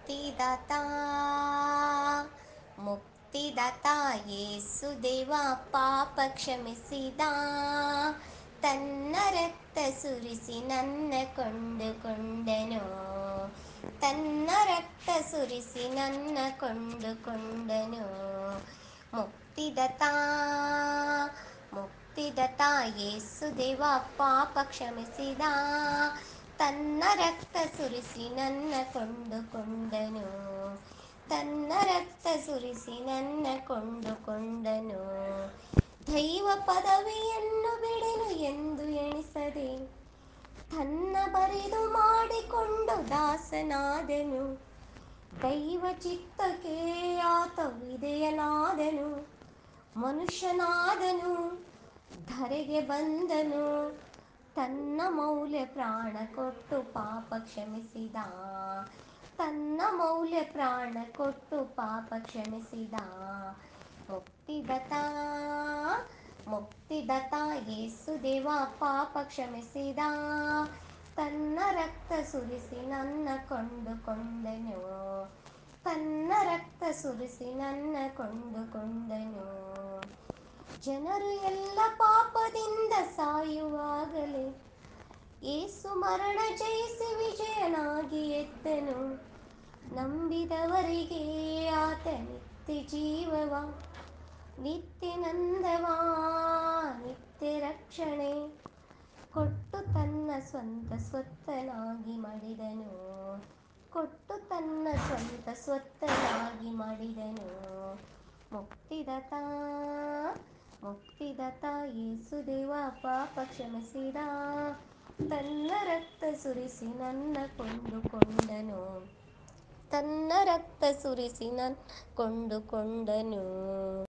ಮುಕ್ತಿದಾತ ಮುಕ್ತಿದಾತ ಯೇಸು ದೇವ ಪಾಪ ಕ್ಷಮಿಸಿದ ತನ್ನ ರಕ್ತ ಸುರಿಸಿ ನನ್ನ ಕೊಂಡುಕೊಂಡನು ತನ್ನ ರಕ್ತ ಸುರಿಸಿ ನನ್ನ ಕೊಂಡುಕೊಂಡನು ಮುಕ್ತಿದಾತ ಮುಕ್ತಿದಾತ ಯೇಸು ದೇವ ಪಾಪ ಕ್ಷಮಿಸಿದ ತನ್ನ ರಕ್ತ ಸುರಿಸಿ ನನ್ನ ಕೊಂಡುಕೊಂಡನು ತನ್ನ ರಕ್ತ ಸುರಿಸಿ ನನ್ನ ಕೊಂಡುಕೊಂಡನು ದೈವ ಪದವಿಯನ್ನು ಬಿಡೆನು ಎಂದು ಎಣಿಸದೆ ತನ್ನ ಬರಿದು ಮಾಡಿಕೊಂಡು ದಾಸನಾದನು ದೈವ ಚಿತ್ತಕ್ಕೆ ಆತ ವಿಧೇಯನಾದನು ಮನುಷ್ಯನಾದನು ಧರೆಗೆ ಬಂದನು ತನ್ನ ಮೌಲ್ಯ ಪ್ರಾಣ ಕೊಟ್ಟು ಪಾಪ ಕ್ಷಮಿಸಿದ ತನ್ನ ಮೌಲ್ಯ ಪ್ರಾಣ ಕೊಟ್ಟು ಪಾಪ ಕ್ಷಮಿಸಿದ ಮುಕ್ತಿದಾತ ಮುಕ್ತಿದಾತ ಯೇಸು ದೇವ ಪಾಪ ಕ್ಷಮಿಸಿದ ತನ್ನ ರಕ್ತ ಸುರಿಸಿ ನನ್ನ ಕೊಂಡುಕೊಂಡನು ತನ್ನ ರಕ್ತ ಸುರಿಸಿ ನನ್ನ ಕೊಂಡುಕೊಂಡನು ಜನರು ಎಲ್ಲ ಪಾಪದಿಂದ ಸಾಯುವಾಗಲೇ ಯೇಸು ಮರಣ ಜಯಿಸಿ ವಿಜಯನಾಗಿ ಎದ್ದನು ನಂಬಿದವರಿಗೆ ಆತ ನಿತ್ಯ ಜೀವವ ನಿತ್ಯ ನಂದವ ನಿತ್ಯ ರಕ್ಷಣೆ ಕೊಟ್ಟು ತನ್ನ ಸ್ವಂತ ಸ್ವತ್ತನಾಗಿ ಮಾಡಿದನು ಕೊಟ್ಟು ತನ್ನ ಸ್ವಂತ ಸ್ವತ್ತನಾಗಿ ಮಾಡಿದನು ಮುಕ್ತಿದಾತ ಮುಕ್ತಿದಾತ ಯೇಸು ದೇವ ಪಾಪ ಕ್ಷಮಿಸಿದ ತನ್ನ ರಕ್ತ ಸುರಿಸಿ ನನ್ನ ಕೊಂಡುಕೊಂಡನು ತನ್ನ ರಕ್ತ ಸುರಿಸಿ ನನ್ನ ಕೊಂಡುಕೊಂಡನು